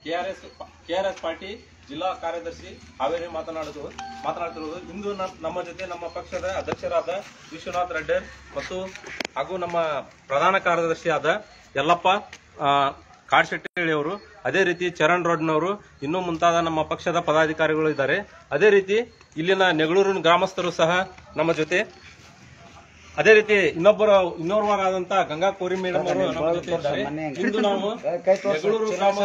KRS KRS party ಜಿಲ್ಲಾ ಕಾರ್ಯದರ್ಶಿ ಹಾವೇರಿ ಮಾತನಾಡುವುದು ಮಾತನಾಡ್ತಿರುವುದು ಇಂದು ನ- ನಮ್ಮ ಜೊತೆ ನಮ್ಮ ಪಕ್ಷದ ಅಧ್ಯಕ್ಷರಾದ ವಿಶ್ವನಾಥ್ ರೆಡ್ಡಿ ಮತ್ತು ಹಾಗೂ ನಮ್ಮ ಪ್ರಧಾನ ಕಾರ್ಯದರ್ಶಿಯಾದ ಯಲ್ಲಪ್ಪ ಆ, ಕಾಡ್ಶೆಟ್ಟಿ ಅವರು ಅದೇ ರೀತಿ ಚರಣ್ ರೋಡ್ನವರು ಇನ್ನೂ ಮುಂತಾದ ನಮ್ಮ ಪಕ್ಷದ ಪದಾಧಿಕಾರಿಗಳು ಇದ್ದಾರೆ ಅದೇ ರೀತಿ ಇಲ್ಲಿನ ನೆಗಳೂರು ಗ್ರಾಮಸ್ಥರು ಸಹ ನಮ್ಮ ಜೊತೆ ಅದೇ ರೀತಿ ಇನ್ನೊಬ್ಬರು ಇನ್ನೋರ್ವರಾದಂತ ಗಂಗಾ ಕೋರಿ ಮೇಡಮ್ ಅವರು ನಮ್ಮ ಜೊತೆ ಇದ್ದಾರೆ ಇಂದು ನಾವು ನೆಗಳೂರು ಗ್ರಾಮ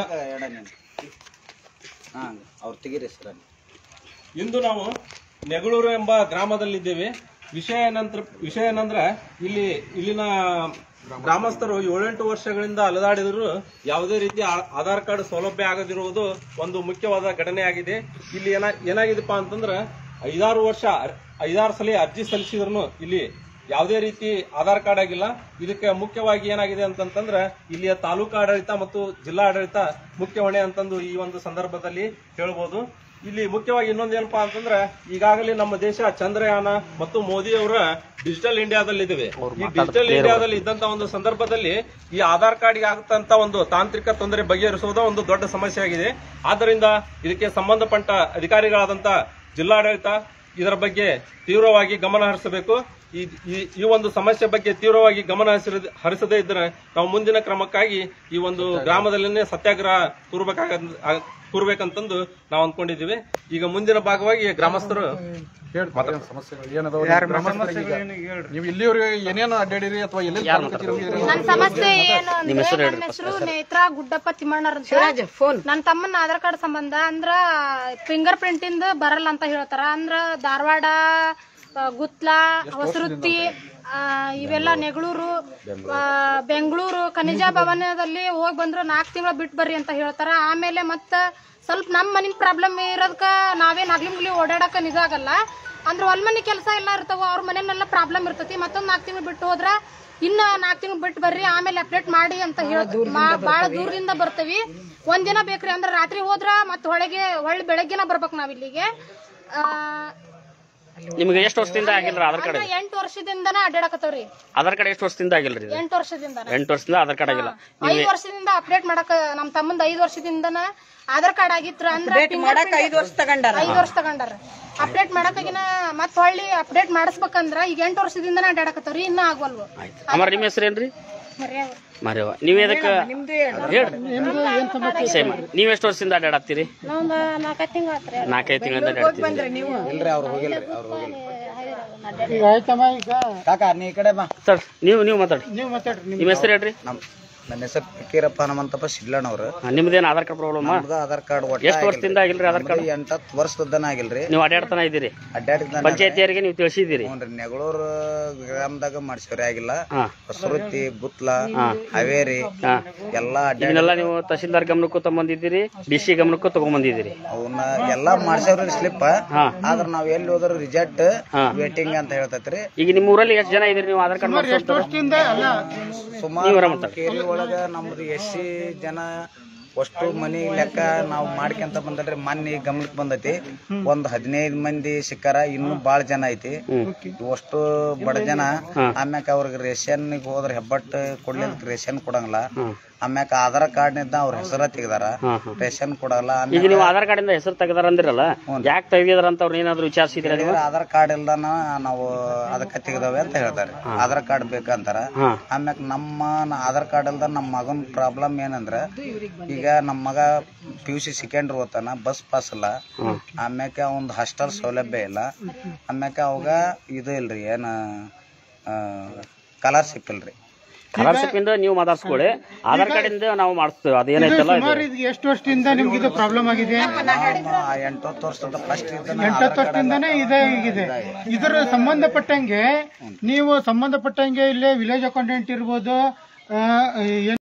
ಹಾ ಅವ್ರು ತೆಗೀರಿ ಸರ್ ಇಂದು ನಾವು ನೆಗಳೂರು ಎಂಬ ಗ್ರಾಮದಲ್ಲಿದ್ದೇವೆ ವಿಷಯ ಏನಂತ್ರ ವಿಷಯ ಏನಂದ್ರೆ ಇಲ್ಲಿ ಇಲ್ಲಿನ ಗ್ರಾಮಸ್ಥರು ಏಳೆಂಟು ವರ್ಷಗಳಿಂದ ಅಲೆದಾಡಿದ್ರು ಯಾವುದೇ ರೀತಿ ಆ- ಆಧಾರ್ ಕಾರ್ಡ್ ಸೌಲಭ್ಯ ಆಗದಿರುವುದು ಒಂದು ಮುಖ್ಯವಾದ ಘಟನೆಯಾಗಿದೆ ಇಲ್ಲಿ ಏನ ಏನಾಗಿದೆಪ್ಪ ಅಂತಂದ್ರೆ ಐದಾರು ವರ್ಷ ಐದಾರು ಸಲ ಅರ್ಜಿ ಸಲ್ಲಿಸಿದ್ರು ಇಲ್ಲಿ ಯಾವುದೇ ರೀತಿ ಆಧಾರ್ ಕಾರ್ಡ್ ಆಗಿಲ್ಲ ಇದಕ್ಕೆ ಮುಖ್ಯವಾಗಿ ಏನಾಗಿದೆ ಅಂತಂತಂದ್ರೆ ಇಲ್ಲಿಯ ತಾಲೂಕು ಆಡಳಿತ ಮತ್ತು ಜಿಲ್ಲಾ ಆಡಳಿತ ಮುಖ್ಯ ಹೊಣೆ ಅಂತಂದು ಈ ಒಂದು ಸಂದರ್ಭದಲ್ಲಿ ಹೇಳ್ಬೋದು ಇಲ್ಲಿ ಮುಖ್ಯವಾಗಿ ಇನ್ನೊಂದೇನಪ್ಪಾ ಅಂತಂದ್ರೆ ಈಗಾಗಲೇ ನಮ್ಮ ದೇಶ ಚಂದ್ರಯಾನ ಮತ್ತು ಮೋದಿ ಅವರ ಡಿಜಿಟಲ್ ಇಂಡಿಯಾದಲ್ಲಿದ್ದೇವೆ ಈ ಡಿಜಿಟಲ್ ಇಂಡಿಯಾದಲ್ಲಿ ಇದ್ದಂತ ಒಂದು ಸಂದರ್ಭದಲ್ಲಿ ಈ ಆಧಾರ್ ಕಾರ್ಡ್ಗೆ ಆಗತಂತ ಒಂದು ತಾಂತ್ರಿಕ ತೊಂದರೆ ಬಗೆಹರಿಸುವುದು ಒಂದು ದೊಡ್ಡ ಸಮಸ್ಯೆ ಆಗಿದೆ ಆದ್ದರಿಂದ ಇದಕ್ಕೆ ಸಂಬಂಧಪಟ್ಟ ಅಧಿಕಾರಿಗಳಾದಂತ ಜಿಲ್ಲಾಡಳಿತ ಇದರ ಬಗ್ಗೆ ತೀವ್ರವಾಗಿ ಗಮನ ಹರಿಸಬೇಕು ಈ ಈ- ಈ ಒಂದು ಸಮಸ್ಯೆ ಬಗ್ಗೆ ತೀವ್ರವಾಗಿ ಗಮನ ಹರಿಸಿದ ಹರಿಸದೇ ಇದ್ದರೆ ನಾವು ಮುಂದಿನ ಕ್ರಮಕ್ಕಾಗಿ ಈ ಒಂದು ಗ್ರಾಮದಲ್ಲಿನೇ ಸತ್ಯಾಗ್ರಹ ಕೂರ್ಬೇಕಾಗ ಆ- ಕೂರ್ಬೇಕಂತಂದು ನಾವು ಅಂದ್ಕೊಂಡಿದ್ದೀವಿ ಈಗ ಮುಂದಿನ ಭಾಗವಾಗಿ ಗ್ರಾಮಸ್ಥರು ಹೇಳ್ತಾರೆ ಸಮಸ್ಯೆಗಳು ಏನದಾವ ಗ್ರಾಮಸ್ಥರಿಗೆ ಈಗ ನೀವು ಇಲ್ಲಿವರೆಗೆ ಏನೇನು ಅಡ್ಡಾಡಿರಿ ಅಥವಾ ಎಲ್ಲೆಲ್ಲಿ ತಾಲೂಕು ಕಚೇರಿ ಹೋಗಿದ್ರಿ? ನನ್ನ ಸಮಸ್ಯೆ ಏನು ಅಂದ್ರೆ ನನ್ನ ಹೆಸರು ನೇತ್ರ ಗುಡ್ಡಪ್ಪ ತಿಮ್ಮಣ್ಣರ್ ಅಂತ ನನ್ನ ತಮ್ಮನ ಆಧಾರ್ ಕಾರ್ಡ್ ಸಂಬಂಧ ಅಂದ್ರ ಫಿಂಗರ್ ಪ್ರಿಂಟ್ ಇಂದ ಬರಲ್ಲ ಅಂತ ಹೇಳ್ತಾರ ಅಂದ್ರ ಧಾರವಾಡ ಆ, ಗುತ್ಲ ಹೊಸರುತ್ತಿ ಆ, ಇವೆಲ್ಲ ನೆಗಳೂರು ಆ, ಬೆಂಗಳೂರು ಖನಿಜ ಭವನದಲ್ಲಿ ಹೋಗಿ ಬಂದ್ರು ನಾಲ್ಕು ತಿಂಗಳ ಬಿಟ್ಟು ಬರ್ರಿ ಅಂತ ಹೇಳ್ತಾರ ಆಮೇಲೆ ಮತ್ತ ಸ್ವಲ್ಪ ನಮ್ಮ ಮನಿನ ಪ್ರಾಬ್ಲಮ್ ಇರೋದಕ್ಕ ನಾವೇನ್ ಹಗ್ಲಿ ಮುಗ್ಲಿ ಓಡಾಡಕ ಇದಾಗಲ್ಲ ಅಂದ್ರೆ ಹೊಲ್ಮನಿ ಕೆಲಸ ಎಲ್ಲ ಇರ್ತಾವ ಅವ್ರ ಮನೆಯಲ್ಲೆಲ್ಲ ಪ್ರಾಬ್ಲಮ್ ಇರ್ತೈತಿ ಮತ್ತೊಂದ್ ನಾಲ್ಕು ತಿಂಗಳು ಬಿಟ್ಟು ಹೋದ್ರ ಇನ್ನ ನಾಲ್ಕು ತಿಂಗಳು ಬಿಟ್ಟು ಬರ್ರಿ ಆಮೇಲೆ ಅಪ್ಡೇಟ್ ಮಾಡಿ ಅಂತ ಹೇಳಿ ಬಾಳ ದೂರದಿಂದ ಬರ್ತೀವಿ ಒಂದ್ ದಿನ ಬೇಕ್ರಿ ಅಂದ್ರೆ ರಾತ್ರಿ ಹೋದ್ರ ಮತ್ ಹೊಳಗೆ ಹೊಳ್ಳಿ ಬೆಳಗ್ಗೆನ ಬರ್ಬೇಕು ನಾವ್ ಇಲ್ಲಿಗೆ ಆ, ನಿಮ್ಗೆ ಎಷ್ಟು ವರ್ಷದಿಂದ ಆಗಿಲ್ರಿ ಆಧಾರ್ ಕಾರ್ಡ್ ಅಂದ್ರೆ ಎಂಟು ವರ್ಷದಿಂದನ ಅಡ್ಡಾಡಕತ್ತವ್ರಿ ಆಧಾರ್ ಕಾರ್ಡ್ ಎಷ್ಟು ವರ್ಷದಿಂದ ಆಗಿಲ್ರಿ ಇದು? ಎಂಟು ವರ್ಷದಿಂದ ಎಂಟು ವರ್ಷದಿಂದ ಆಧಾರ್ ಕಾರ್ಡ್ ಆಗಿಲ್ಲ ಐದು ವರ್ಷದಿಂದ ಅಪ್ಡೇಟ್ ಮಾಡಕ ನಮ್ ತಮ್ಮಂದ ಐದು ವರ್ಷದಿಂದನ ಆಧಾರ್ ಕಾರ್ಡ್ ಆಗಿತ್ರ ಅಂದ್ರೆ ಐದು ವರ್ಷ ತಗೊಂಡಾರ ಐದು ವರ್ಷ ತಗೊಂಡಾರ ಅಪ್ಡೇಟ್ ಮಾಡಕ್ಕಾಗಿನ ಮತ್ ಹೊಳ್ಳಿ ಅಪ್ಡೇಟ್ ಮಾಡಿಸ್ಬೇಕಂದ್ರ ಈಗ ಎಂಟು ವರ್ಷದಿಂದನ ಅಡ್ಡಾಡಕತ್ತವ್ರಿ ಇನ್ನ ಆಗ್ವಲ್ವು ಅಮರ್ ನಿಮ್ಮ ಹೆಸರೇನ್ರಿ ಮರ್ಯಾವ್ರಿ. ಮರೆವ ನೀವ್ ಎದಕ್ಕ ಹೇಳ್ರಿ ಸೇಮ್ ನೀವ್ ಎಷ್ಟು ವರ್ಷದಿಂದ ಅಡ್ಡಾಡತ್ತೀರಿ ನಾವೊಂದು ನಾಲ್ಕೈದು ತಿಂಗಳು ಆತ್ರಿ ನಾಲ್ಕೈದು ತಿಂಗಳಿಂದ ಅಡ್ಡಾಡ್ತೀರಿ ಇಲ್ರಿ ಅವ್ರು ಹೋಗಿಲ್ರಿ ಅವ್ರು ಹೋಗಿಲ್ಲ ಕಾಕ ನೀ ಈ ಕಡೆ ಬಾ ಮಾತಾಡ್ರಿ ನೀವು ನೀವು ಮಾತಾಡ್ರಿ ನಿಮ್ಮ ಹೆಸರು ಹೇಳ್ರಿ ನಮ್ ನನ್ನ ಹೆಸರು ಫಕೀರಪ್ಪ ಹನುಮಂತಪ್ಪ ಶಿಡ್ಲಣ್ಣವ್ರು ಹಾ, ನಿಮ್ದೇನ್ ಆಧಾರ್ ಕಾರ್ಡ್ ಪ್ರಾಬ್ಲಮ್ ನಮ್ದು ಆಧಾರ್ ಕಾರ್ಡ್ ಒಟ್ಟ ಎಷ್ಟು ವರ್ಷದಿಂದ ಆಗಿಲ್ರಿ ಆಧಾರ್ ಕಾರ್ಡ್ ಎಂಟತ್ತು ವರ್ಷದನ ಆಗಿಲ್ರಿ ನೀವು ಅಡ್ಡಾಡ್ತಾನ ಇದ್ದೀರಿ ಅಡ್ಡಾಡಿದ ಪಂಚಾಯತಿಯರಿಗೆ ನೀವು ತಿಳಿಸಿದ್ದೀರಿ ಹ್ಞೂ ನೆಗಳೂರು ಗ್ರಾಮದಾಗ ಮಾಡ್ಸವ್ರಿ ಆಗಿಲ್ಲ ಹಾ ಹೊಸರುತ್ತಿ ಗುತ್ಲ ಹಾವೇರಿ ಹಾ ಎಲ್ಲಾ ಅಡ್ಡಾಡಿ ಇದನ್ನೆಲ್ಲ ನೀವು ತಹಶೀಲ್ದಾರ್ ಗಮನಕ್ಕೂ ತಗೊಂಬಂದಿದ್ದೀರಿ ಡಿ ಸಿ ಗಮನಕ್ಕೂ ತಗೊಂಬಂದಿದ್ದೀರಿ ಅವನ್ನ ಎಲ್ಲಾ ಮಾಡ್ಸವ್ರಿ ಸ್ಲಿಪ್ ಹಾ ಆದ್ರ ನಾವ್ ಎಲ್ಲಿ ಹೋದ್ರು ರಿಜೆಕ್ಟ್ ಹಾ. ವೇಟಿಂಗ್ ಅಂತ ಹೇಳ್ತೈತ್ರಿ ಈಗ ನಿಮ್ಮ ಊರಲ್ಲಿ ಎಷ್ಟು ಜನ ಇದ್ದೀರಿ ನೀವು ಆಧಾರ್ ಕಾರ್ಡ್ ಮಾಡ್ಸೋಂತ ಸುಮಾರು ಕೇರಿ ಒಳಗ ನಮ್ದು ಎಸ್ ಸಿ ಜನ ಅಷ್ಟು ಮನಿ ಲೆಕ್ಕ ನಾವು ಮಾಡ್ಕೊಂತ ಬಂದಲ್ರಿ ಮೊನ್ನೆ ಗಮನಕ್ಕೆ ಬಂದೈತಿ ಒಂದ್ ಹದಿನೈದು ಮಂದಿ ಸಿಕ್ಕಾರ ಇನ್ನೂ ಬಾಳ ಜನ ಐತಿ ಅಷ್ಟು ಬಡ ಜನ ಆಮ್ಯಾಕ ಅವ್ರಿಗೆ ರೇಷನ್ ಹೋದ್ರ ಹೆಬ್ಬಟ್ಟು ಕೊಡ್ಲಿಕ್ಕೆ ರೇಷನ್ ಕೊಡಂಗಿಲ್ಲ ಆಮ್ಯಾಕ ಆಧಾರ್ ಕಾರ್ಡ್ ನಿಂದ ಅವ್ರ ಹೆಸರ ತೆಗ್ದಾರ ರೇಷನ್ ಕೊಡಲ್ಲ ಈಗ ಆಮ್ಯಾಕ ನೀವು ಆಧಾರ್ ಕಾರ್ಡ್ ಇಂದ ಹೆಸರು ತೆಗದಾರ ಅಂದಿರಲ್ಲ ಯಾಕೆ ತೆಗ್ದಿದಾರ ಅಂತ ಅವ್ರು ಏನಾದ್ರು ವಿಚಾರಿಸಿದ್ರೆ ನೀವು ಆಧಾರ್ ಕಾರ್ಡ್ ಇಲ್ದಾನ ನಾವು ಅದಕ್ಕೆ ತೆಗ್ದವೆ ಅಂತ ಹೇಳ್ತಾರೆ ಆಧಾರ್ ಕಾರ್ಡ್ ಬೇಕಂತಾರ ಹಾ ಆಮ್ಯಾಕ ನಮ್ಮ ನ- ಆಧಾರ್ ಕಾರ್ಡ್ ಅಲ್ದ ನಮ್ಮ ಮಗನ ಪ್ರಾಬ್ಲಮ್ ಏನಂದ್ರ ಈಗ ನಮ್ಮ ಮಗ ಪಿ ಯು ಸಿ ಸೆಕೆಂಡ್ರಿ ಓದ್ತಾನ ಬಸ್ ಪಾಸ್ ಇಲ್ಲ ಆಮ್ಯಾಕ ಒಂದು ಹಾಸ್ಟೆಲ್ ಸೌಲಭ್ಯ ಇಲ್ಲ ಆಮ್ಯಾಕ ಅವಾಗ ಇದು ಇಲ್ರಿ ಏನ ಸ್ಕಾಲರ್ಶಿಪ್ ಇಲ್ರಿ ಸ್ಕಾಲರ್ಶಿಪ್ ಇಂದ ನೀವು ಮಾತಾಡ್ಸ್ಕೊಳ್ಳಿ ಆಧಾರ್ ಕಾರ್ಡ್ ಇಂದ ನಾವು ಮಾಡಿಸ್ತೇವೆ ಅದೇನೈತಲ್ಲ ಇದು. ಎಷ್ಟು ವರ್ಷದಿಂದ ನಿಮ್ಗೆ ಇದು ಪ್ರಾಬ್ಲಮ್ ಆಗಿದೆ ಎಂಟತ್ತು ವರ್ಷದ ಫಸ್ಟ್ ಎಂಟತ್ತು ವರ್ಷದಿಂದಾನೇ ಇದೇ ಆಗಿದೆ ಇದರ ಸಂಬಂಧಪಟ್ಟಂಗೆ ನೀವು ಸಂಬಂಧಪಟ್ಟಂಗೆ ಇಲ್ಲೇ ವಿಲೇಜ್ ಅಕೌಂಟೆಂಟ್ ಇರ್ಬೋದು ಆ,